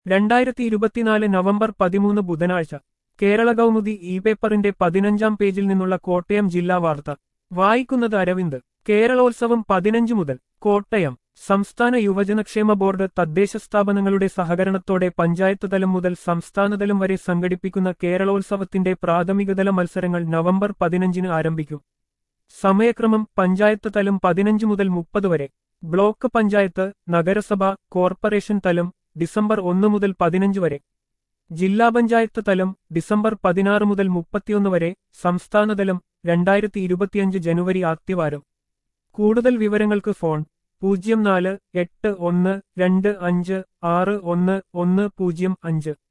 രണ്ടായിരത്തി ഇരുപത്തിനാല് നവംബർ പതിമൂന്ന് ബുധനാഴ്ച കേരള കൗമുദി ഇ പേപ്പറിന്റെ പതിനഞ്ചാം പേജിൽ നിന്നുള്ള കോട്ടയം ജില്ലാ വാർത്ത വായിക്കുന്നത് അരവിന്ദ് കേരളോത്സവം പതിനഞ്ച് മുതൽ കോട്ടയം സംസ്ഥാന യുവജനക്ഷേമ ബോർഡ് തദ്ദേശ സ്ഥാപനങ്ങളുടെ സഹകരണത്തോടെ പഞ്ചായത്ത് തലം മുതൽ സംസ്ഥാനതലം വരെ സംഘടിപ്പിക്കുന്ന കേരളോത്സവത്തിന്റെ പ്രാഥമികതല മത്സരങ്ങൾ നവംബർ പതിനഞ്ചിന് ആരംഭിക്കും സമയക്രമം പഞ്ചായത്ത് തലം പതിനഞ്ച് മുതൽ മുപ്പത് വരെ ബ്ലോക്ക് പഞ്ചായത്ത് നഗരസഭ കോർപ്പറേഷൻ തലം ഡിസംബർ ഒന്ന് മുതൽ പതിനഞ്ച് വരെ ജില്ലാ പഞ്ചായത്ത് തലം ഡിസംബർ പതിനാറ് മുതൽ മുപ്പത്തിയൊന്ന് വരെ സംസ്ഥാനതലം രണ്ടായിരത്തി ഇരുപത്തിയഞ്ച് ജനുവരി ആദ്യവാരം കൂടുതൽ വിവരങ്ങൾക്ക് ഫോൺ പൂജ്യം നാല് എട്ട് ഒന്ന് രണ്ട് അഞ്ച് ആറ് ഒന്ന് ഒന്ന് പൂജ്യം അഞ്ച്